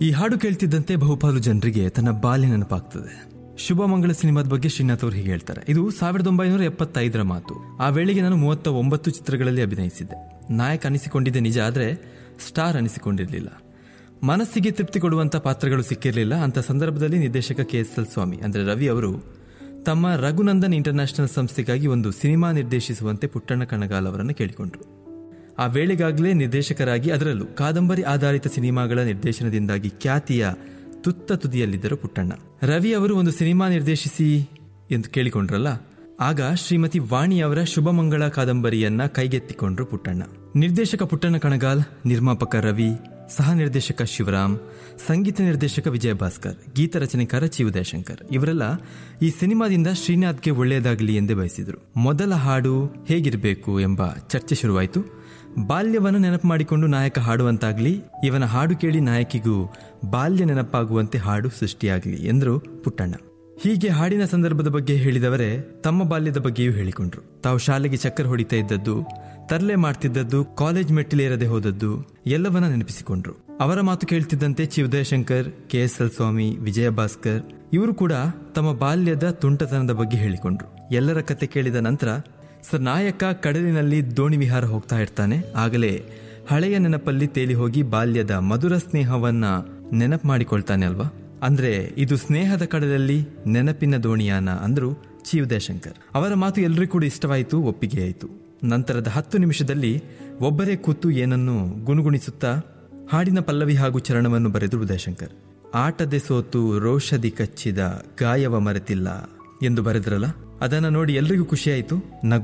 ಈ ಹಾಡು ಕೇಳ್ತಿದ್ದಂತೆ ಬಹುಪಾಲು ಜನರಿಗೆ ತನ್ನ ಬಾಲ್ಯ ನೆನಪಾಗ್ತದೆ ಶುಭಮಂಗಳ ಸಿನಿಮಾದ ಬಗ್ಗೆ ಶ್ರೀನಾಥ್ ಅವರು ಹೀಗೆ ಹೇಳ್ತಾರೆ ಇದು ಸಾವಿರದ ಒಂಬೈನೂರ ಎಪ್ಪತ್ತೈದರ ಮಾತು ಆ ವೇಳೆಗೆ ನಾನು ಮೂವತ್ತ ಒಂಬತ್ತು ಚಿತ್ರಗಳಲ್ಲಿ ಅಭಿನಯಿಸಿದ್ದೆ ನಾಯಕ ಅನಿಸಿಕೊಂಡಿದ್ದೆ ನಿಜ ಆದರೆ ಸ್ಟಾರ್ ಅನಿಸಿಕೊಂಡಿರಲಿಲ್ಲ ಮನಸ್ಸಿಗೆ ತೃಪ್ತಿ ಕೊಡುವಂತ ಪಾತ್ರಗಳು ಸಿಕ್ಕಿರಲಿಲ್ಲ ಅಂತ ಸಂದರ್ಭದಲ್ಲಿ ನಿರ್ದೇಶಕ ಕೆ ಎಸ್ ಎಲ್ ಸ್ವಾಮಿ ಅಂದ್ರೆ ರವಿ ಅವರು ತಮ್ಮ ರಘುನಂದನ್ ಇಂಟರ್ನ್ಯಾಷನಲ್ ಸಂಸ್ಥೆಗಾಗಿ ಒಂದು ಸಿನಿಮಾ ನಿರ್ದೇಶಿಸುವಂತೆ ಪುಟ್ಟಣ್ಣ ಕಣಗಾಲ್ ಅವರನ್ನು ಕೇಳಿಕೊಂಡ್ರು ಆ ವೇಳೆಗಾಗಲೇ ನಿರ್ದೇಶಕರಾಗಿ ಅದರಲ್ಲೂ ಕಾದಂಬರಿ ಆಧಾರಿತ ಸಿನಿಮಾಗಳ ನಿರ್ದೇಶನದಿಂದಾಗಿ ಖ್ಯಾತಿಯ ತುತ್ತ ತುದಿಯಲ್ಲಿದ್ದರು ಪುಟ್ಟಣ್ಣ ರವಿ ಅವರು ಒಂದು ಸಿನಿಮಾ ನಿರ್ದೇಶಿಸಿ ಎಂದು ಕೇಳಿಕೊಂಡ್ರಲ್ಲ ಆಗ ಶ್ರೀಮತಿ ವಾಣಿ ಅವರ ಶುಭಮಂಗಳ ಕಾದಂಬರಿಯನ್ನ ಕೈಗೆತ್ತಿಕೊಂಡ್ರು ಪುಟ್ಟಣ್ಣ ನಿರ್ದೇಶಕ ಪುಟ್ಟಣ್ಣ ಕಣಗಾಲ್ ನಿರ್ಮಾಪಕ ರವಿ ಸಹ ನಿರ್ದೇಶಕ ಶಿವರಾಮ್ ಸಂಗೀತ ನಿರ್ದೇಶಕ ವಿಜಯ ಭಾಸ್ಕರ್ ಗೀತ ರಚನೆಕಾರ ಚಿ ಉದಯಶಂಕರ್ ಇವರೆಲ್ಲ ಈ ಸಿನಿಮಾದಿಂದ ಶ್ರೀನಾಥ್ಗೆ ಒಳ್ಳೆಯದಾಗಲಿ ಎಂದೇ ಬಯಸಿದ್ರು ಮೊದಲ ಹಾಡು ಹೇಗಿರಬೇಕು ಎಂಬ ಚರ್ಚೆ ಶುರುವಾಯಿತು ಬಾಲ್ಯವನ್ನು ನೆನಪು ಮಾಡಿಕೊಂಡು ನಾಯಕ ಹಾಡುವಂತಾಗ್ಲಿ ಇವನ ಹಾಡು ಕೇಳಿ ನಾಯಕಿಗೂ ಬಾಲ್ಯ ನೆನಪಾಗುವಂತೆ ಹಾಡು ಸೃಷ್ಟಿಯಾಗಲಿ ಎಂದರು ಪುಟ್ಟಣ್ಣ ಹೀಗೆ ಹಾಡಿನ ಸಂದರ್ಭದ ಬಗ್ಗೆ ಹೇಳಿದವರೇ ತಮ್ಮ ಬಾಲ್ಯದ ಬಗ್ಗೆಯೂ ಹೇಳಿಕೊಂಡ್ರು ತಾವು ಶಾಲೆಗೆ ಚಕ್ಕರ್ ಹೊಡಿತಾ ಇದ್ದದ್ದು ತರಲೆ ಮಾಡ್ತಿದ್ದದ್ದು ಕಾಲೇಜ್ ಮೆಟ್ಟಿಲೇರದೆ ಹೋದದ್ದು ಎಲ್ಲವನ್ನ ನೆನಪಿಸಿಕೊಂಡ್ರು ಅವರ ಮಾತು ಕೇಳ್ತಿದ್ದಂತೆ Chi Udayashankar K S L Swamy Vijaya Bhaskar ಇವರು ಕೂಡ ತಮ್ಮ ಬಾಲ್ಯದ ತುಂಟತನದ ಬಗ್ಗೆ ಹೇಳಿಕೊಂಡ್ರು ಎಲ್ಲರ ಕತೆ ಕೇಳಿದ ನಂತರ ಸರ್ ನಾಯಕ ಕಡಲಿನಲ್ಲಿ ದೋಣಿ ವಿಹಾರ ಹೋಗ್ತಾ ಇರ್ತಾನೆ ಆಗಲೇ ಹಳೆಯ ನೆನಪಲ್ಲಿ ತೇಲಿ ಹೋಗಿ ಬಾಲ್ಯದ ಮಧುರ ಸ್ನೇಹವನ್ನ ನೆನಪು ಮಾಡಿಕೊಳ್ತಾನೆ ಅಲ್ವಾ ಅಂದ್ರೆ ಇದು ಸ್ನೇಹದ ಕಡಲಲ್ಲಿ ನೆನಪಿನ ದೋಣಿಯಾನ ಅಂದ್ರು ಚಿ ಉದಯಶಂಕರ್ ಅವರ ಮಾತು ಎಲ್ಲರಿಗೂ ಕೂಡ ಇಷ್ಟವಾಯಿತು ಒಪ್ಪಿಗೆ ಆಯಿತು ನಂತರದ ಹತ್ತು ನಿಮಿಷದಲ್ಲಿ ಒಬ್ಬರೇ ಕೂತು ಏನನ್ನು ಗುಣಗುಣಿಸುತ್ತಾ ಹಾಡಿನ ಪಲ್ಲವಿ ಹಾಗೂ ಚರಣವನ್ನು ಬರೆದು ಉದಯಶಂಕರ್ ಆಟದೆ ಸೋತು ರೋಷದಿ ಕಚ್ಚಿದ ಗಾಯವ ಮರೆತಿಲ್ಲ ಎಂದು ಬರೆದ್ರಲ್ಲ ಅದನ್ನ ನೋಡಿ ಎಲ್ರಿಗೂ ಖುಷಿಯಾಯಿತು ನಗು